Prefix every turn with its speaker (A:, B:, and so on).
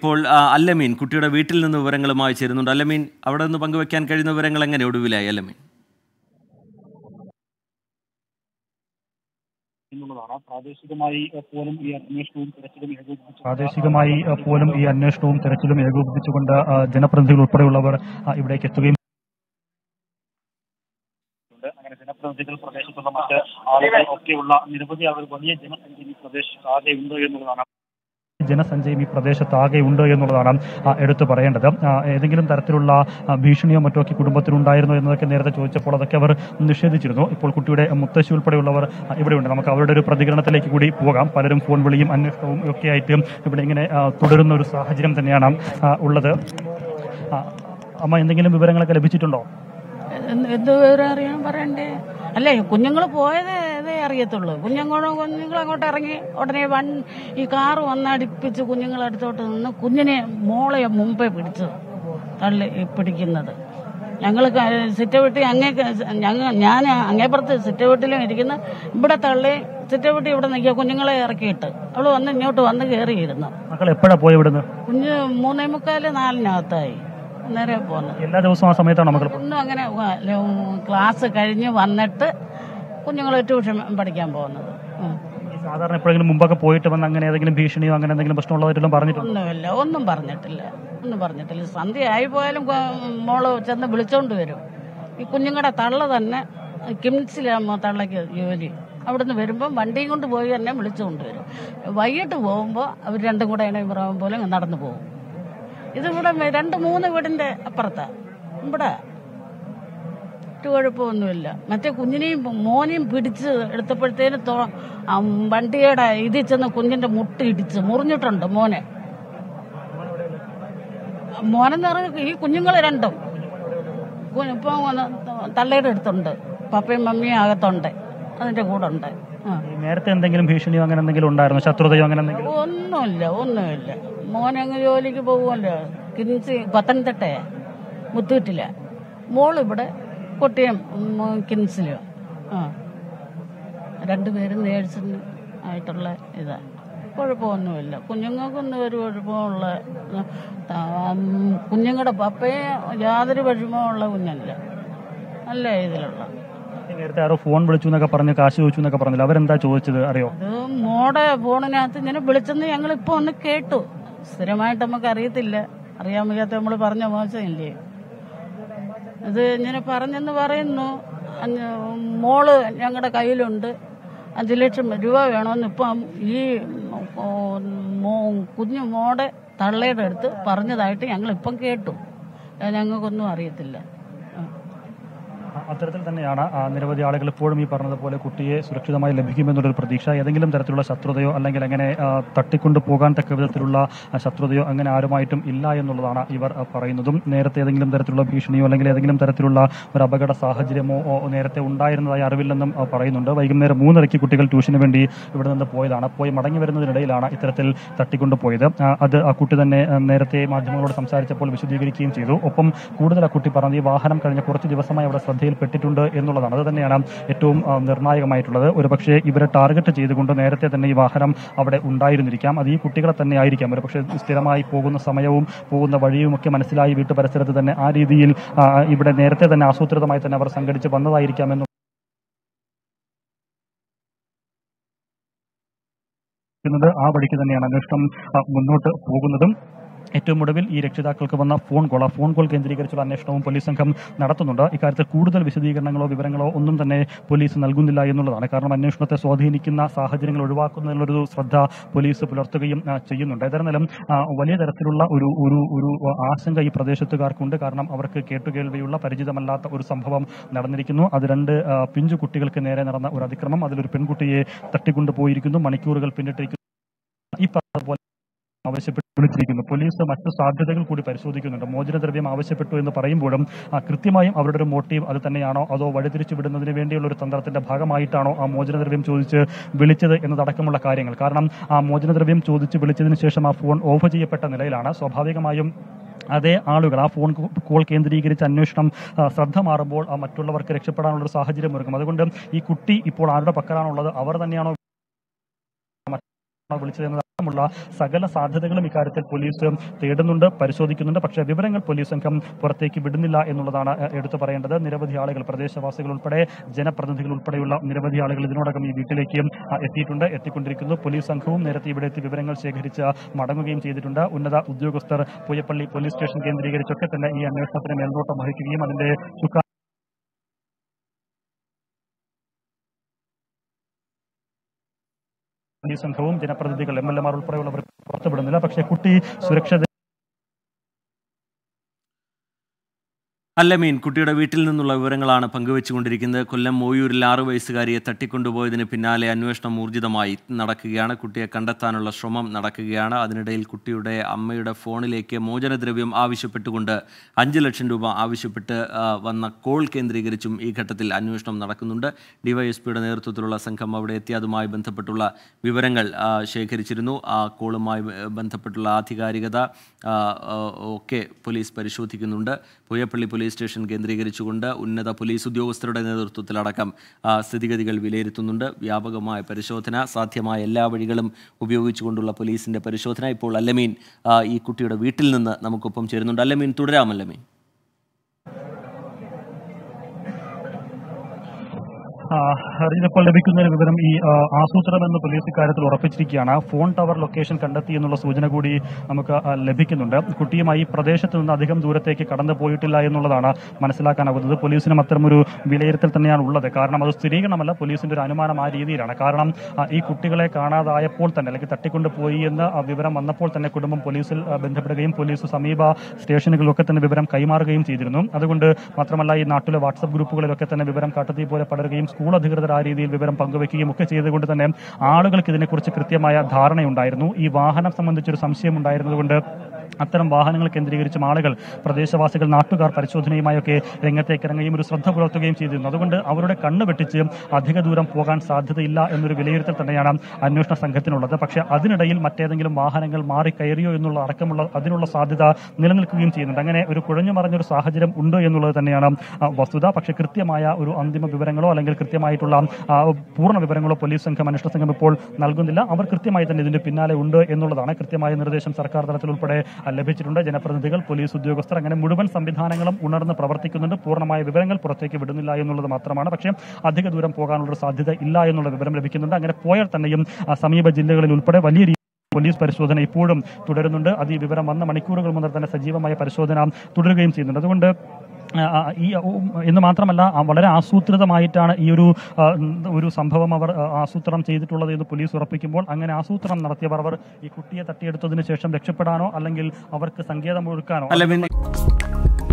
A: ഇപ്പോൾ ആ, അല്ലമീൻ കുട്ടിയുടെ വീട്ടിൽ നിന്ന് വിവരങ്ങളുമായി ചേരുന്നുണ്ട് അല്ലമീൻ അവിടെ നിന്ന് പങ്കുവെക്കാൻ കഴിയുന്ന വിവരങ്ങൾ എങ്ങനെ ഒടുവിലായി അല്ലമീൻ
B: എന്നുള്ളതാണ് പ്രാദേശികമായി ഏഹ്, പോലും ഈ അന്വേഷണവും തിരച്ചിലും ഏകോപിപ്പിച്ചു
C: പ്രാദേശികമായി അഹ്, പോലും ഈ അന്വേഷണവും തെരച്ചിലും ഏകോപിപ്പിച്ചുകൊണ്ട് അഹ്, ജനപ്രതിനിധികൾ ഉൾപ്പെടെയുള്ളവർ അഹ്, ഇവിടേക്ക് എത്തുകയും
B: ഉണ്ട് അങ്ങനെ ജനപ്രതിനിധികൾ പ്രദേശത്തുള്ള മറ്റ് ആളുകൾ ഒക്കെയുള്ള നിരവധി ആളുകൾ വലിയ ജനസംഖ്യ ഈ പ്രദേശത്ത് ആകെ ഉണ്ട് എന്നുള്ളതാണ്
C: ജനസഞ്ചയം ഈ പ്രദേശത്താകെ ഉണ്ട് എന്നുള്ളതാണ് ആ, എടുത്തു പറയേണ്ടത് ആ, ഏതെങ്കിലും തരത്തിലുള്ള ആ, ഭീഷണിയോ മറ്റോ ഒക്കെ കുടുംബത്തിലുണ്ടായിരുന്നോ എന്നതൊക്കെ നേരത്തെ ചോദിച്ചപ്പോൾ അതൊക്കെ അവർ നിഷേധിച്ചിരുന്നു ഇപ്പോൾ കുട്ടിയുടെ മുത്തശ്ശി ഉൾപ്പെടെയുള്ളവർ ആ, ഇവിടെയുണ്ട് നമുക്ക് അവരുടെ ഒരു പ്രതികരണത്തിലേക്ക് കൂടി പോകാം പലരും ഫോൺ വിളിയും അന്വേഷണവും ഒക്കെ ആയിട്ട് ഇവിടെ ഇങ്ങനെ ആ, തുടരുന്ന ഒരു സാഹചര്യം തന്നെയാണ് ആ, ഉള്ളത് ആ, അമ്മ എന്തെങ്കിലും വിവരങ്ങളൊക്കെ ലഭിച്ചിട്ടുണ്ടോ
D: എന്ത് എന്ത് വിവരം അറിയാൻ പറയണ്ടേ അല്ലേ കുഞ്ഞുങ്ങൾ പോയതേ ഇതേ അറിയത്തുള്ളൂ കുഞ്ഞുങ്ങൾ കുഞ്ഞുങ്ങൾ അങ്ങോട്ട് ഇറങ്ങി ഉടനെ വൺ ഈ കാറ് വന്നടിപ്പിച്ച് കുഞ്ഞുങ്ങളെ അടുത്തോട്ട് നിന്ന് കുഞ്ഞിനെ മോളെ മുമ്പേ പിടിച്ചു തള്ളി പിടിക്കുന്നത് ഞങ്ങൾ സിറ്റവിട്ടി അങ്ങേ ഞങ്ങൾ ഞാൻ അങ്ങേപ്പുറത്ത് സിറ്റവിട്ടിലും ഇരിക്കുന്ന ഇവിടെ തള്ളി സിറ്റവിട്ടി ഇവിടെ നിൽക്കുക കുഞ്ഞുങ്ങളെ ഇറക്കിയിട്ട് അവള് വന്ന് ഇങ്ങോട്ട് വന്ന് കയറിയിരുന്നു
C: മക്കൾ എപ്പോഴാണ് പോയ ഇവിടുന്ന്
D: കുഞ്ഞ് മൂന്നേ മുക്കാല് നാലിനകത്തായി നേരെ പോകുന്നത്
C: എല്ലാ ദിവസവും ആ സമയത്താണ് മക്കൾ
D: ഒന്നും അങ്ങനെ വ- ല- ക്ലാസ് കഴിഞ്ഞ് വന്നിട്ട് കുഞ്ഞുങ്ങൾ ട്യൂഷൻ പഠിക്കാൻ പോകുന്നത് ഉം.
C: ഈ സാധാരണ എപ്പോഴെങ്കിലും മുമ്പൊക്കെ പോയിട്ട് വന്ന് അങ്ങനെ ഏതെങ്കിലും ഭീഷണിയോ അങ്ങനെ എന്തെങ്കിലും പ്രശ്നമുള്ളതായിട്ടും പറഞ്ഞിട്ടുണ്ടോ
D: ഒന്നുമില്ല ഒന്നും പറഞ്ഞിട്ടില്ല ഒന്നും പറഞ്ഞിട്ടില്ല സന്ധ്യ ആയി പോയാലും കൊ- മോള് ചെന്ന് വിളിച്ചോണ്ട് വരും ഈ കുഞ്ഞുങ്ങളുടെ തള്ള തന്നെ കിംസിലാകുമ്പോൾ തള്ളയ്ക്ക് ജോലി അവിടുന്ന് വരുമ്പോൾ വണ്ടിയും കൊണ്ട് പോയി തന്നെ വിളിച്ചുകൊണ്ട് വരും വൈകിട്ട് പോകുമ്പോൾ അവർ രണ്ടും കൂടെ ഇണയും പുറവും പോലെ നടന്നു പോകും ഇതിവിടെ രണ്ട് മൂന്ന് വീടിന്റെ അപ്പുറത്താ ഇവിടെ ഒരു കുഴപ്പമൊന്നുമില്ല മറ്റേ കുഞ്ഞിനെയും മോനെയും പിടിച്ച് എടുത്തപ്പോഴത്തേന് തോ- ആ വണ്ടിയുടെ ഇതിൽ ചെന്ന് കുഞ്ഞിന്റെ മുട്ട് ഇടിച്ച് മുറിഞ്ഞിട്ടുണ്ട് മോനെ മോനെന്ന് പറഞ്ഞ ഈ കുഞ്ഞുങ്ങൾ രണ്ടും കു- ഇപ്പൊ വന്ന് തള്ളയുടെ അടുത്തുണ്ട് പപ്പയും മമ്മിയും അകത്തുണ്ട് അതിന്റെ കൂടെ ഉണ്ട് ആ.
C: ഈ നേരത്തെ എന്തെങ്കിലും ഭീഷണിയോ അങ്ങനെ എന്തെങ്കിലും ഉണ്ടായിരുന്നോ ശത്രുതയോ അങ്ങനെ എന്തെങ്കിലും
D: ഒന്നുമില്ല ഒന്നുമില്ല മോനങ്ങ് ജോലിക്ക് പോകുമല്ലോ കിൻസി പത്തനംതിട്ടയാ മുത്തൂറ്റില്ല മോളിവിടെ കൊട്ടിയം ഉം, കിൻസിലും ആ രണ്ടുപേരും നേഴ്സിന് ആയിട്ടുള്ള ഇതാ കുഴപ്പമൊന്നുമില്ല കുഞ്ഞുങ്ങൾക്കൊന്നും ഒരു കുഴപ്പമുള്ള കുഞ്ഞുങ്ങളുടെ പപ്പയെ യാതൊരു വിഷമമുള്ള കുഞ്ഞല്ല നല്ല ഇതിലുള്ള
C: ഈ നേരത്തെ ആരോ ഫോൺ വിളിച്ചു എന്നൊക്കെ പറഞ്ഞ് കാശ് ചോദിച്ചു എന്നൊക്കെ പറഞ്ഞില്ല അവരെന്താ ചോദിച്ചത് അറിയോ
D: അത് മോടെ ഫോണിനകത്ത് ഇങ്ങനെ വിളിച്ചെന്ന് ഞങ്ങൾ ഇപ്പൊ ഒന്ന് കേട്ടു സ്ഥിരമായിട്ട് നമുക്ക് അറിയത്തില്ല അറിയാൻ വയ്യാത്ത നമ്മൾ പറഞ്ഞ മോശമില്ലേ ഇത് ഇങ്ങനെ പറഞ്ഞെന്ന് പറയുന്നു അഞ്ഞ് മോള് ഞങ്ങളുടെ കയ്യിലുണ്ട് അഞ്ചു ലക്ഷം രൂപ വേണമെന്ന് ഇപ്പം ഈ ഓ, മോ- കുഞ്ഞു മോടെ തള്ളയുടെ അടുത്ത് പറഞ്ഞതായിട്ട് ഞങ്ങൾ ഇപ്പം കേട്ടു അത് ഞങ്ങൾക്കൊന്നും അറിയത്തില്ല ആ.
C: അത്തരത്തിൽ തന്നെയാണ് ആ, നിരവധി ആളുകൾ ഇപ്പോഴും ഈ പറഞ്ഞതുപോലെ കുട്ടിയെ സുരക്ഷിതമായി ലഭിക്കുമെന്നുള്ളൊരു പ്രതീക്ഷ ഏതെങ്കിലും തരത്തിലുള്ള ശത്രുതയോ അല്ലെങ്കിൽ അങ്ങനെ ആ, തട്ടിക്കൊണ്ടു പോകാൻ തക്ക വിധത്തിലുള്ള ആ, ശത്രുതയോ അങ്ങനെ ആരുമായിട്ടും ഇല്ല എന്നുള്ളതാണ് ഇവർ ആ, പറയുന്നതും നേരത്തെ ഏതെങ്കിലും തരത്തിലുള്ള ഭീഷണിയോ അല്ലെങ്കിൽ ഏതെങ്കിലും തരത്തിലുള്ള ഒരു അപകട സാഹചര്യമോ ഓ, നേരത്തെ ഉണ്ടായിരുന്നതായി അറിവില്ലെന്നും ആ, പറയുന്നുണ്ട് വൈകുന്നേരം മൂന്നരയ്ക്ക് കുട്ടികൾ ട്യൂഷന് വേണ്ടി ഇവിടെ നിന്ന് പോയതാണ് പോയി മടങ്ങി വരുന്നതിനിടയിലാണ് ഇത്തരത്തിൽ തട്ടിക്കൊണ്ടു പോയത് ആ, അത് ആ കുട്ടി തന്നെ ആ, നേരത്തെ മാധ്യമങ്ങളോട് സംസാരിച്ചപ്പോൾ വിശദീകരിക്കുകയും ചെയ്തു ഒപ്പം കൂടുതൽ ആ കുട്ടി പറഞ്ഞത് ഈ വാഹനം കഴിഞ്ഞ കുറച്ച് ദിവസമായി അവിടെ ശ്രദ്ധയിൽപ്പെട്ടിട്ടുണ്ട് എന്നുള്ളതാണ് അത് തന്നെയാണ് ഏറ്റവും ആ, നിർണായകമായിട്ടുള്ളത് ഒരുപക്ഷെ ഇവരെ ടാർഗറ്റ് ചെയ്തുകൊണ്ട് നേരത്തെ തന്നെ ഈ വാഹനം അവിടെ ഉണ്ടായിരുന്നിരിക്കാം അത് ഈ കുട്ടികളെ തന്നെ ആയിരിക്കാം ഒരുപക്ഷെ സ്ഥിരമായി പോകുന്ന സമയവും പോകുന്ന വഴിയും ഒക്കെ മനസ്സിലായി വീട്ടു പരിസരത്ത് തന്നെ ആ രീതിയിൽ ആ, ഇവിടെ നേരത്തെ തന്നെ ആസൂത്രിതമായി തന്നെ അവർ സംഘടിച്ച് വന്നതായിരിക്കാം എന്ന് ുന്നത് ആ വഴിക്ക് തന്നെയാണ് അന്വേഷണം ആ, മുന്നോട്ട് പോകുന്നതും ഏറ്റവും ഒടുവിൽ ഈ രക്ഷിതാക്കൾക്ക് വന്ന ഫോൺ കോൾ ആ ഫോൺ കോൾ കേന്ദ്രീകരിച്ചുള്ള അന്വേഷണവും പോലീസ് സംഘം നടത്തുന്നുണ്ട് ഇക്കാര്യത്തിൽ കൂടുതൽ വിശദീകരണങ്ങളോ വിവരങ്ങളോ ഒന്നും തന്നെ പോലീസ് നൽകുന്നില്ല എന്നുള്ളതാണ് കാരണം അന്വേഷണത്തെ സ്വാധീനിക്കുന്ന സാഹചര്യങ്ങൾ ഒഴിവാക്കുന്നതിനുള്ളൊരു ശ്രദ്ധ പോലീസ് പുലർത്തുകയും ആ, ചെയ്യുന്നുണ്ട് ഏതായിരുന്നാലും ആ, വലിയ തരത്തിലുള്ള ഒരു ഒരു ഒരു ആശങ്ക ഈ പ്രദേശത്തുകാർക്കുണ്ട് കാരണം അവർക്ക് കേട്ടുകേൾവിയുള്ള പരിചിതമല്ലാത്ത ഒരു സംഭവം നടന്നിരിക്കുന്നു അത് രണ്ട് ആ, പിഞ്ചു കുട്ടികൾക്ക് നേരെ നടന്ന ഒരു അതിക്രമം അതിലൊരു പെൺകുട്ടിയെ തട്ടിക്കൊണ്ടുപോയിരിക്കുന്നു മണിക്കൂറുകൾ പിന്നിട്ടിരിക്കുന്നു ഈ പറഞ്ഞതുപോലെ ആവശ്യപ്പെട്ട് വിളിച്ചിരിക്കുന്നു പോലീസ് മറ്റു സാധ്യതകൾ കൂടി പരിശോധിക്കുന്നുണ്ട് മോചനദ്രവ്യം ആവശ്യപ്പെട്ടു എന്ന് പറയുമ്പോഴും ആ, കൃത്യമായും അവരുടെ ഒരു മോട്ടീവ് അത് തന്നെയാണോ അതോ വഴിതിരിച്ചു വിടുന്നതിന് വേണ്ടിയുള്ള ഒരു തന്ത്രത്തിന്റെ ഭാഗമായിട്ടാണോ ആ മോചനദ്രവ്യം ചോദിച്ച് വിളിച്ചത് എന്നതടക്കമുള്ള കാര്യങ്ങൾ കാരണം ആ മോചനദ്രവ്യം ചോദിച്ച് വിളിച്ചതിന് ശേഷം ആ ഫോൺ ഓഫ് ചെയ്യപ്പെട്ട നിലയിലാണ് സ്വാഭാവികമായും അതേ ആളുകൾ ആ ഫോൺ കോൾ കേന്ദ്രീകരിച്ച് അന്വേഷണം ആ, ശ്രദ്ധ മാറുമ്പോൾ ആ മറ്റുള്ളവർക്ക് രക്ഷപ്പെടാനുള്ള ഒരു സാഹചര്യം ഒരുക്കും അതുകൊണ്ട് ഈ കുട്ടി ഇപ്പോൾ ആരുടെ പക്കലാണുള്ളത് അവർ തന്നെയാണോ വിളിച്ചതെന്നത് അടക്കമുള്ള സകല സാധ്യതകളും ഇക്കാര്യത്തിൽ പോലീസ് തേടുന്നുണ്ട് പരിശോധിക്കുന്നുണ്ട് പക്ഷേ വിവരങ്ങൾ പോലീസ് സംഘം പുറത്തേക്ക് വിടുന്നില്ല എന്നുള്ളതാണ് എ- എടുത്തു പറയേണ്ടത് നിരവധി ആളുകൾ പ്രദേശവാസികൾ ഉൾപ്പെടെ ജനപ്രതിനിധികൾ ഉൾപ്പെടെയുള്ള നിരവധി ആളുകൾ ഇതിനോടകം ഈ വീട്ടിലേക്ക് ആ, എത്തിയിട്ടുണ്ട് എത്തിക്കൊണ്ടിരിക്കുന്നു പോലീസ് സംഘവും നേരത്തെ ഇവിടെ എത്തി വിവരങ്ങൾ ശേഖരിച്ച് മടങ്ങുകയും ചെയ്തിട്ടുണ്ട് ഉന്നത ഉദ്യോഗസ്ഥർ പൂയപ്പള്ളി പോലീസ് സ്റ്റേഷൻ കേന്ദ്രീകരിച്ചൊക്കെ തന്നെ ഈ അന്വേഷണത്തിന് മേൽനോട്ടം വഹിക്കുകയും അതിന്റെ ചുക്ക പോലീസ് സംഘവും ജനപ്രതിനിധികൾ എം എൽ എമാർ ഉൾപ്പെടെയുള്ളവർ പുറത്തുവിടുന്നില്ല പക്ഷേ കുട്ടി സുരക്ഷിത
A: അല്ലമീൻ കുട്ടിയുടെ വീട്ടിൽ നിന്നുള്ള വിവരങ്ങളാണ് പങ്കുവെച്ചുകൊണ്ടിരിക്കുന്നത് കൊല്ലം മോയൂരിൽ ആറു വയസ്സുകാരിയെ തട്ടിക്കൊണ്ടുപോയതിന് പിന്നാലെ അന്വേഷണം ഊർജിതമായി നടക്കുകയാണ് കുട്ടിയെ കണ്ടെത്താനുള്ള ശ്രമം നടക്കുകയാണ് അതിനിടയിൽ കുട്ടിയുടെ അമ്മയുടെ ഫോണിലേക്ക് മോചനദ്രവ്യം ആവശ്യപ്പെട്ടുകൊണ്ട് അഞ്ച് ലക്ഷം രൂപ ആവശ്യപ്പെട്ട് ആ, വന്ന കോൾ കേന്ദ്രീകരിച്ചും ഈ ഘട്ടത്തിൽ അന്വേഷണം നടക്കുന്നുണ്ട് ഡിവൈഎസ്പിയുടെ നേതൃത്വത്തിലുള്ള സംഘം അവിടെ എത്തി അതുമായി ബന്ധപ്പെട്ടുള്ള വിവരങ്ങൾ ആ, ശേഖരിച്ചിരുന്നു ആ കോളുമായി ബ- ബന്ധപ്പെട്ടുള്ള ആധികാരികത ആ, ആ, ഒക്കെ പോലീസ് പരിശോധിക്കുന്നുണ്ട് പുയപ്പള്ളി പോലീസ് സ്റ്റേഷൻ കേന്ദ്രീകരിച്ചുകൊണ്ട് ഉന്നത പോലീസ് ഉദ്യോഗസ്ഥരുടെ നേതൃത്വത്തിലടക്കം ആ, സ്ഥിതിഗതികൾ വിലയിരുത്തുന്നുണ്ട് വ്യാപകമായ പരിശോധന സാധ്യമായ എല്ലാ വഴികളും ഉപയോഗിച്ചുകൊണ്ടുള്ള പോലീസിന്റെ പരിശോധന ഇപ്പോൾ അല്ലമീൻ ആ, ഈ കുട്ടിയുടെ വീട്ടിൽ നിന്ന് നമുക്കൊപ്പം ചേരുന്നുണ്ട് അല്ലമീൻ തുടരാം അല്ലമീൻ
C: ആ, അറിഞ്ഞപ്പോൾ ലഭിക്കുന്ന ഒരു വിവരം ഈ ആ, ആസൂത്രണം എന്ന് പോലീസ് ഇക്കാര്യത്തിൽ ഉറപ്പിച്ചിരിക്കുകയാണ് ഫോൺ ടവർ ലൊക്കേഷൻ കണ്ടെത്തി എന്നുള്ള സൂചന കൂടി നമുക്ക് ആ, ലഭിക്കുന്നുണ്ട് കുട്ടിയുമായി ഈ പ്രദേശത്ത് നിന്ന് അധികം ദൂരത്തേക്ക് കടന്നു പോയിട്ടില്ല എന്നുള്ളതാണ് മനസ്സിലാക്കാനാവുന്നത് പോലീസിനും അത്തരമൊരു വിലയിരുത്തൽ തന്നെയാണ് ഉള്ളത് കാരണം അത് സ്ഥിരീകരണമല്ല പോലീസിന്റെ ഒരു അനുമാനം ആ രീതിയിലാണ് കാരണം ആ, ഈ കുട്ടികളെ കാണാതായപ്പോൾ തന്നെ അല്ലെങ്കിൽ തട്ടിക്കൊണ്ടുപോയി എന്ന് ആ വിവരം വന്നപ്പോൾ തന്നെ കുടുംബം പോലീസിൽ ആ, ബന്ധപ്പെടുകയും പോലീസ് സമീപ സ്റ്റേഷനുകളിലൊക്കെ തന്നെ വിവരം കൈമാറുകയും ചെയ്തിരുന്നു അതുകൊണ്ട് മാത്രമല്ല ഈ നാട്ടിലെ വാട്സപ്പ് ഗ്രൂപ്പുകളിലൊക്കെ തന്നെ വിവരം കാട്ടുതീ പോലെ പടരുകയും സ്കൂൾ അധികൃതർ ആ രീതിയിൽ വിവരം പങ്കുവെക്കുകയും ഒക്കെ ചെയ്തുകൊണ്ട് തന്നെ ആളുകൾക്ക് ഇതിനെക്കുറിച്ച് കൃത്യമായ ധാരണയുണ്ടായിരുന്നു ഈ വാഹനം സംബന്ധിച്ചൊരു സംശയം ഉണ്ടായിരുന്നതുകൊണ്ട് അത്തരം വാഹനങ്ങൾ കേന്ദ്രീകരിച്ചും ആളുകൾ പ്രദേശവാസികൾ നാട്ടുകാർ പരിശോധനയുമായൊക്കെ രംഗത്തേക്ക് ഇറങ്ങുകയും ഒരു ശ്രദ്ധ പുലർത്തുകയും ചെയ്തിരുന്നു അതുകൊണ്ട് അവരുടെ കണ്ണ് വെട്ടിച്ച് അധിക ദൂരം പോകാൻ സാധ്യതയില്ല എന്നൊരു വിലയിരുത്തൽ തന്നെയാണ് അന്വേഷണ സംഘത്തിനുള്ളത് പക്ഷേ അതിനിടയിൽ മറ്റേതെങ്കിലും വാഹനങ്ങൾ മാറി കയറിയോ എന്നുള്ള അടക്കമുള്ള അതിനുള്ള സാധ്യത നിലനിൽക്കുകയും ചെയ്യുന്നുണ്ട് അങ്ങനെ ഒരു കുഴഞ്ഞു മറിഞ്ഞൊരു സാഹചര്യം ഉണ്ട് എന്നുള്ളത് തന്നെയാണ് ആ, വസ്തുത പക്ഷേ കൃത്യമായ ഒരു അന്തിമ വിവരങ്ങളോ അല്ലെങ്കിൽ കൃത്യമായിട്ടുള്ള ആ, പൂർണ്ണ വിവരങ്ങളോ പോലീസ് സംഘം അന്വേഷണ സംഘം ഇപ്പോൾ നൽകുന്നില്ല അവർ കൃത്യമായി തന്നെ ഇതിന്റെ പിന്നാലെ ഉണ്ട് എന്നുള്ളതാണ് കൃത്യമായ നിർദ്ദേശം സർക്കാർ തലത്തിൽ ഉൾപ്പെടെ ആ, ലഭിച്ചിട്ടുണ്ട് ജനപ്രതിനിധികൾ പോലീസ് ഉദ്യോഗസ്ഥർ അങ്ങനെ മുഴുവൻ സംവിധാനങ്ങളും ഉണർന്ന് പ്രവർത്തിക്കുന്നുണ്ട് പൂർണ്ണമായ വിവരങ്ങൾ പുറത്തേക്ക് വിടുന്നില്ല എന്നുള്ളത് മാത്രമാണ് പക്ഷേ അധിക ദൂരം പോകാനുള്ള സാധ്യത ഇല്ല എന്നുള്ള വിവരം ലഭിക്കുന്നുണ്ട് അങ്ങനെ പോയാൽ തന്നെയും ആ, സമീപ ജില്ലകളിൽ ഉൾപ്പെടെ വലിയ രീതിയിൽ പോലീസ് പരിശോധന ഇപ്പോഴും തുടരുന്നുണ്ട് അത് ഈ വിവരം വന്ന മണിക്കൂറുകൾ മുതൽ തന്നെ സജീവമായ പരിശോധന തുടരുകയും ചെയ്യുന്നുണ്ട് അതുകൊണ്ട് ആ, ആ, ഈ ഉം, എന്ന് മാത്രമല്ല ആ, വളരെ ആസൂത്രിതമായിട്ടാണ് ഈ ഒരു ആ, ഒരു സംഭവം അവർ ആ, ആസൂത്രണം ചെയ്തിട്ടുള്ളത് എന്ന് പോലീസ് ഉറപ്പിക്കുമ്പോൾ അങ്ങനെ ആസൂത്രണം നടത്തിയവർ അവർ ഈ കുട്ടിയെ തട്ടിയെടുത്തതിന് ശേഷം രക്ഷപ്പെടാനോ അല്ലെങ്കിൽ അവർക്ക് സങ്കേതം ഒഴുക്കാനോ
A: അല്ലമീൻ